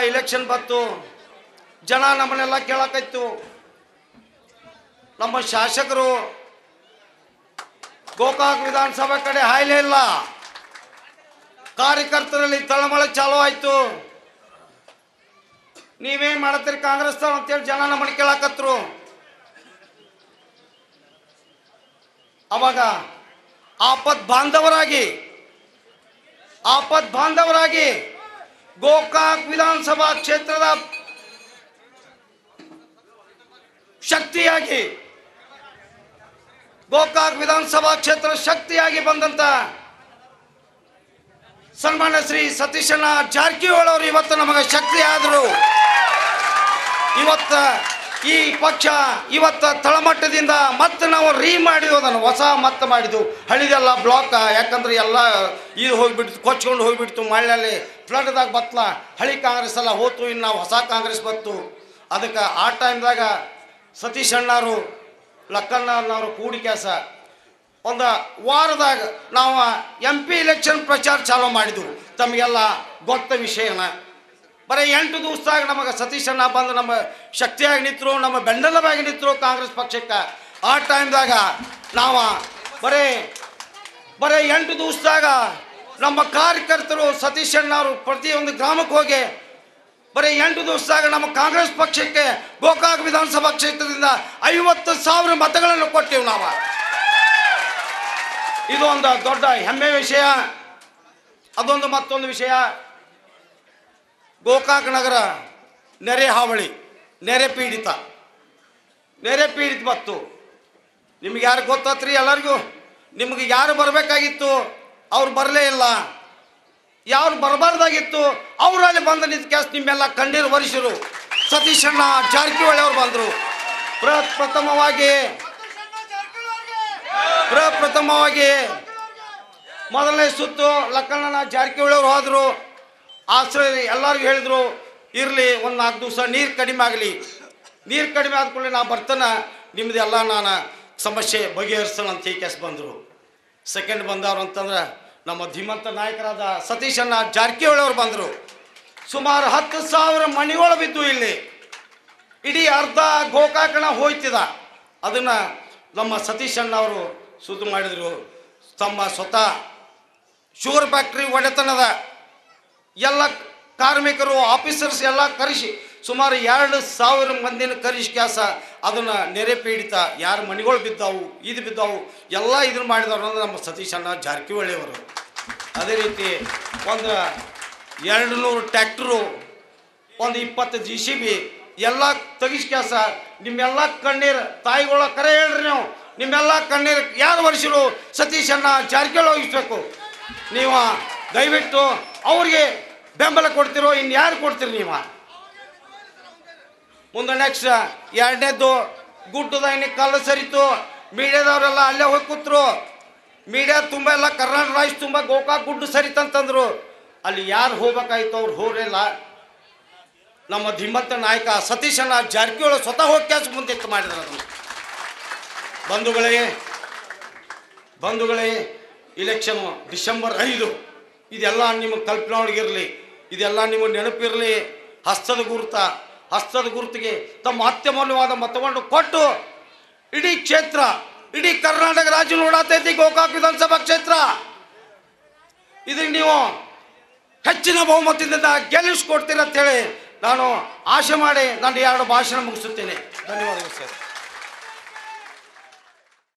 election ಬತ್ತು ಜನ ನಮ್ಮನ್ನೆಲ್ಲ ಕೇಳಕೈತು ನಮ್ಮ ಶಾಸಕರು ಗೋಕಾಕ್ ವಿಧಾನಸಭೆ ಕಡೆ ಹಾಯ್ಲೇ ಇಲ್ಲ ಕಾರ್ಯಕರ್ತರಲ್ಲಿ ತಳಮಳ ಚಾಲು ಆಯ್ತು ನೀವೇನ್ ಮಾಡತ್ತೀರಿ ಕಾಂಗ್ರೆಸ್ ಅಂತೇಳಿ ಜನ ನಮ್ಮನ್ನ ಕೇಳಕತ್ರು ಅವಾಗ ಆಪತ್ ಬಾಂಧವರಾಗಿ ಆಪತ್ ಬಾಂಧವರಾಗಿ ಗೋಕಾಕ್ ವಿಧಾನಸಭಾ ಕ್ಷೇತ್ರದ ಶಕ್ತಿಯಾಗಿ ಗೋಕಾಕ್ ವಿಧಾನಸಭಾ ಕ್ಷೇತ್ರ ಶಕ್ತಿಯಾಗಿ ಬಂದಂತ ಸನ್ಮಾನ್ಯ ಶ್ರೀ ಸತೀಶಣ್ಣ ಜಾರಕಿಹೊಳಿ ಅವರು ಇವತ್ತು ನಮಗೆ ಶಕ್ತಿ ಆದರು ಇವತ್ತ ಈ ಪಕ್ಷ ಇವತ್ತ ತಳಮಟ್ಟದಿಂದ ಮತ್ತೆ ನಾವು ರೀ ಮಾಡಿದ್ವು ಅದನ್ನು ಹೊಸ ಮತ್ತೆ ಮಾಡಿದ್ವು ಹಳಿದೆಲ್ಲ ಬ್ಲಾಕ್ ಯಾಕಂದ್ರೆ ಎಲ್ಲ ಇದು ಹೋಗ್ಬಿಡ್ತು ಕೊಚ್ಕೊಂಡು ಹೋಗ್ಬಿಡ್ತು ಮಳೆಯಲ್ಲಿ ಫ್ಲಡ್ದಾಗ ಬತ್ಲ ಹಳಿ ಕಾಂಗ್ರೆಸ್ ಎಲ್ಲ ಹೋತು ಇನ್ನು ನಾವು ಹೊಸ ಕಾಂಗ್ರೆಸ್ ಬತ್ತು ಅದಕ್ಕೆ ಆ ಟೈಮ್ದಾಗ ಸತೀಶ್ ಅಣ್ಣವರು ಲಕ್ಕಣ್ಣವ್ರು ಕೂಡಿ ಕೆಲಸ ಒಂದು ವಾರದಾಗ ನಾವು ಎಂ ಪಿ ಇಲೆಕ್ಷನ್ ಪ್ರಚಾರ ಚಾಲೂ ಮಾಡಿದ್ವು ತಮಗೆಲ್ಲ ಗೊತ್ತ ವಿಷಯನ ಬರೀ ಎಂಟು ದಿವಸದಾಗ ನಮಗೆ ಸತೀಶ್ ಅಣ್ಣ ಬಂದು ನಮ್ಮ ಶಕ್ತಿಯಾಗಿ ನಿಂತರು ನಮ್ಮ ಬೆಂಬಲವಾಗಿ ನಿಂತರು ಕಾಂಗ್ರೆಸ್ ಪಕ್ಷಕ್ಕೆ ಆ ಟೈಮ್ದಾಗ ನಾವು ಬರೀ ಬರೀ ಎಂಟು ದಿವಸದಾಗ ನಮ್ಮ ಕಾರ್ಯಕರ್ತರು ಸತೀಶ್ ಅಣ್ಣವರು ಪ್ರತಿಯೊಂದು ಗ್ರಾಮಕ್ಕೆ ಹೋಗಿ ಬರೀ ಎಂಟು ದಿವಸದಾಗ ನಮ್ಮ ಕಾಂಗ್ರೆಸ್ ಪಕ್ಷಕ್ಕೆ ಗೋಕಾಕ್ ವಿಧಾನಸಭಾ ಕ್ಷೇತ್ರದಿಂದ ಐವತ್ತು ಸಾವಿರ ಮತಗಳನ್ನು ಕೊಟ್ಟೆವು ನಾವು ಇದು ಒಂದು ದೊಡ್ಡ ಹೆಮ್ಮೆ ವಿಷಯ ಅದೊಂದು ಮತ್ತೊಂದು ವಿಷಯ ಗೋಕಾಕ್ ನಗರ ನೆರೆ ಹಾವಳಿ ನೆರೆ ಪೀಡಿತ ನೆರೆ ಪೀಡಿತ ಬತ್ತು ನಿಮ್ಗೆ ಯಾರು ಗೊತ್ತಾತ್ರಿ ಎಲ್ಲರಿಗೂ ನಿಮ್ಗೆ ಯಾರು ಬರಬೇಕಾಗಿತ್ತು ಅವ್ರು ಬರಲೇ ಇಲ್ಲ ಯಾರು ಬರಬಾರ್ದಾಗಿತ್ತು ಅವರು ಅಲ್ಲಿ ಬಂದು ನಿಂತ ಕೆಲಸ ನಿಮ್ಮೆಲ್ಲ ಕಣ್ಣೀರು ಒರೆಸಿರು ಸತೀಶಣ್ಣ ಜಾರಕಿಹೊಳಿ ಅವರು ಬಂದರು ಪ್ರಪ್ರಥಮವಾಗಿ ಪ್ರಪ್ರಥಮವಾಗಿ ಮೊದಲನೇ ಸುತ್ತು ಲಕ್ಕಣ್ಣನ ಜಾರಕಿಹೊಳಿ ಅವರು ಹೋದರು ಆಶ್ರಯ ಎಲ್ಲರಿಗೂ ಹೇಳಿದ್ರು ಇರಲಿ ಒಂದು ನಾಲ್ಕು ದಿವಸ ನೀರು ಕಡಿಮೆ ಆಗಲಿ ನೀರು ಕಡಿಮೆ ಆದ ಕೂಡಲೇ ನಾ ಬರ್ತಾನೆ ನಿಮ್ಮದೆಲ್ಲ ನಾನು ಸಮಸ್ಯೆ ಬಗೆಹರಿಸೋಣ ಅಂತ ಈ ಕೆಸ್ ಬಂದರು ಸೆಕೆಂಡ್ ಬಂದವರು ಅಂತಂದ್ರೆ ನಮ್ಮ ಧೀಮಂತ ನಾಯಕರಾದ ಸತೀಶಣ್ಣ ಜಾರಕಿಹೊಳಿ ಅವರು ಬಂದರು ಸುಮಾರು ಹತ್ತು ಸಾವಿರ ಮಣಿಗಳು ಬಿದ್ದು ಇಲ್ಲಿ ಇಡೀ ಅರ್ಧ ಗೋಕಾಕಣ ಹೋಯ್ತಿದ ಅದನ್ನು ನಮ್ಮ ಸತೀಶ್ ಅಣ್ಣ ಅವರು ಸುದ್ದಿ ಮಾಡಿದರು ತಮ್ಮ ಸ್ವತಃ ಶುಗರ್ ಫ್ಯಾಕ್ಟ್ರಿ ಒಡೆತನದ ಎಲ್ಲ ಕಾರ್ಮಿಕರು ಆಫೀಸರ್ಸ್ ಎಲ್ಲ ಕರೆಸಿ ಸುಮಾರು ಎರಡು ಸಾವಿರ ಮಂದಿನ ಕರೆಸಿ ಕೆಲಸ ಅದನ್ನು ನೆರೆ ಪೀಡಿತ ಯಾರು ಮಣಿಗಳು ಬಿದ್ದಾವು ಇದು ಬಿದ್ದಾವು ಎಲ್ಲ ಇದನ್ನು ಮಾಡಿದವರು ಅಂದ್ರೆ ನಮ್ಮ ಸತೀಶ್ ಅಣ್ಣ ಜಾರಕಿಹೊಳಿ ಅವರು ಅದೇ ರೀತಿ ಒಂದು ಎರಡು ನೂರು ಟ್ಯಾಕ್ಟ್ರು ಒಂದು ಇಪ್ಪತ್ತು ಜಿ ಸಿ ಬಿ ಎಲ್ಲ ತೆಗಿಸ್ ಕೆಲಸ ನಿಮ್ಮೆಲ್ಲ ಕಣ್ಣೀರು ತಾಯಿಗಳ ಕರೆ ಹೇಳ್ರಿ ನೀವು ನಿಮ್ಮೆಲ್ಲ ಕಣ್ಣೀರು ಯಾರು ವರ್ಷರು ಸತೀಶ್ ಅಣ್ಣ ಜಾರಕಿಹೊಳಿ ಹೋಗಿಸ್ಬೇಕು ನೀವು ದಯವಿಟ್ಟು ಅವ್ರಿಗೆ ಬೆಂಬಲ ಕೊಡ್ತಿರೋ ಇನ್ನು ಯಾರು ಕೊಡ್ತೀರಿ ನೀವು ಮುಂದೆ ನೆಕ್ಸ್ಟ್ ಎರಡನೇದ್ದು ಗುಡ್ಡದ ಇನ್ನು ಕಲ್ಲು ಸರಿತು ಮೀಡಿಯಾದವರೆಲ್ಲ ಅಲ್ಲೇ ಹೋಗಿ ಕೂತ್ರು ಮೀಡಿಯಾ ತುಂಬ ಎಲ್ಲ ಕರ್ನಾಟಕ ರಾಜ್ಯ ತುಂಬ ಗೋಕಾಕ್ ಗುಡ್ಡು ಸರಿತಂತಂದ್ರು ಅಲ್ಲಿ ಯಾರು ಹೋಗ್ಬೇಕಾಯ್ತು ಅವ್ರು ಹೋಗ್ಲಿಲ್ಲ ನಮ್ಮ ಧೀಮಂತ ನಾಯಕ ಸತೀಶಣ್ಣ ಜಾರಕಿಹೊಳಿ ಸ್ವತಃ ಹೋಗಿ ಕೆಲಸ ಮುಂದಿತ್ತು ಮಾಡಿದ್ರು ಅದನ್ನು ಬಂಧುಗಳೇ ಬಂಧುಗಳೇ ಇಲೆಕ್ಷನ್ ಡಿಸೆಂಬರ್ ಐದು ಇದೆಲ್ಲ ನಿಮ್ಮ ಕಲ್ಪನೆ ಒಳಗಿರಲಿ ಇದೆಲ್ಲ ನಿಮಗೆ ನೆನಪಿರಲಿ ಹಸ್ತದ ಗುರುತ ಹಸ್ತದ ಗುರುತಿಗೆ ತಮ್ಮ ಅತ್ಯಮೂಲ್ಯವಾದ ಮತವನ್ನು ಕೊಟ್ಟು ಇಡೀ ಕ್ಷೇತ್ರ ಇಡೀ ಕರ್ನಾಟಕ ರಾಜ್ಯ ನೋಡತೈತಿ ಗೋಕಾಕ್ ವಿಧಾನಸಭಾ ಕ್ಷೇತ್ರ ಇದಕ್ಕೆ ನೀವು ಹೆಚ್ಚಿನ ಬಹುಮತದಿಂದ ಗೆಲ್ಲಿಸ್ಕೊಡ್ತೀರ ಅಂತೇಳಿ ನಾನು ಆಶೆ ಮಾಡಿ ನಾನು ಎರಡು ಭಾಷಣ ಮುಗಿಸುತ್ತೇನೆ ಧನ್ಯವಾದಗಳು ಸರ್